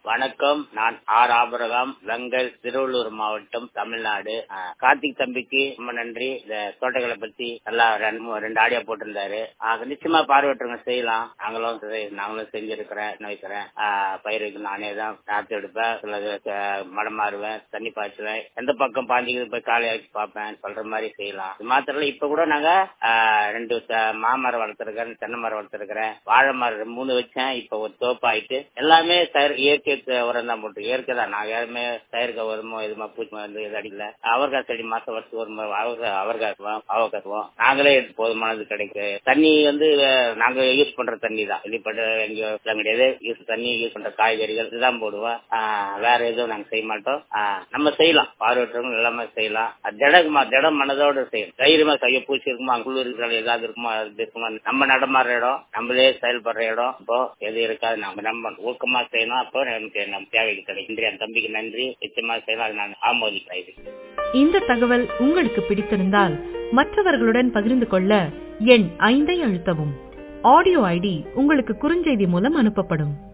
வணக்கம் நான் ஆர் ஆபரகாம் வெங்கல் திருவள்ளூர் மாவட்டம் தமிழ்நாடு அஹ், கார்த்திக் தம்பிக்கு ரொம்ப நன்றி இந்த தோட்டங்களை பத்தி நல்லா ரெண்டு மூ- ரெண்டு ஆடியோ போட்டிருந்தாரு ஆக நிச்சயமா பார்வையற்றவங்க செய்யலாம் நாங்களும் செய்- நாங்களும் செஞ்சிருக்கிறேன் என்ன வைக்கிறேன் ஆஹ், பயிருக்கு நானே தான் நாத்து எடுப்பேன் சிலது அஹ், மடம் மாறுவேன் தண்ணி பாய்ச்சுவேன் எந்த பக்கம் பாஞ்சிக்கு போய் காலையை வச்சு பார்ப்பேன் சொல்ற மாதிரி செய்யலாம் இது மாத்திரம் இல்ல, இப்ப கூட நாங்க ஆஹ், ரெண்டு த- மாமரம் வளர்த்துருக்கேன் தென்னை மரம் வளர்த்துருக்கிறேன் வாழை மரம் மூணு வச்சேன் இப்ப ஒரு தோப்பாயிட்டு எல்லாமே செயற் இயற்கை த- உரம் தான் போட்டு இயற்கை தான் நாங்க யாருமே செயற்கை உரமோ எதுமா பூச்சி மருந்து எது அடிக்கல அவர்காய் செடி மாசம் வருஷம் ஒரு முறை அவர்காய் அவர்காக்குவோம் அவக்காக்குவோம் நாங்களே போதுமானது கிடைக்கும் தண்ணி வந்து அஹ், நாங்க யூஸ் பண்ற தண்ணி தான் வெளிப்பட எங்கேயோ எல்லாம் கிடையாது யூஸ் தண்ணி யூஸ் பண்ற காய்கறிகள் இதுதான் போடுவோம் ஆஹ், வேற எதுவும் நாங்க செய்ய மாட்டோம் ஆஹ், நம்ம செய்யலாம் பார்வையற்றவங்க எல்லாமே செய்யலாம் அது திடமா திடம் மனதோட செய்யணும் தைரியமா செய்ய பூச்சி இருக்குமா குளிர் இருக்கிற ஏதாவது இருக்குமா அது இருக்குமா நம்ம நடமாடுற இடம் நம்மளே செயல்படுற இடம் இப்போ எது இருக்காது நம்ம நம்ம ஊக்கமா செய்யணும் அப்போ நமக்கு நம்ம தேவைக்கு கிடைக்கும் நன்றி என் தம்பிக்கு நன்றி நிச்சயமா செய்யலாம் அது நான் ஆமோதிக்கிறேன் இந்த தகவல் உங்களுக்கு பிடித்திருந்தால் மற்றவர்களுடன் பகிர்ந்து கொள்ள எண் ஐந்தை அழுத்தவும் ஆடியோ ஐடி உங்களுக்கு குறுஞ்செய்தி மூலம் அனுப்பப்படும்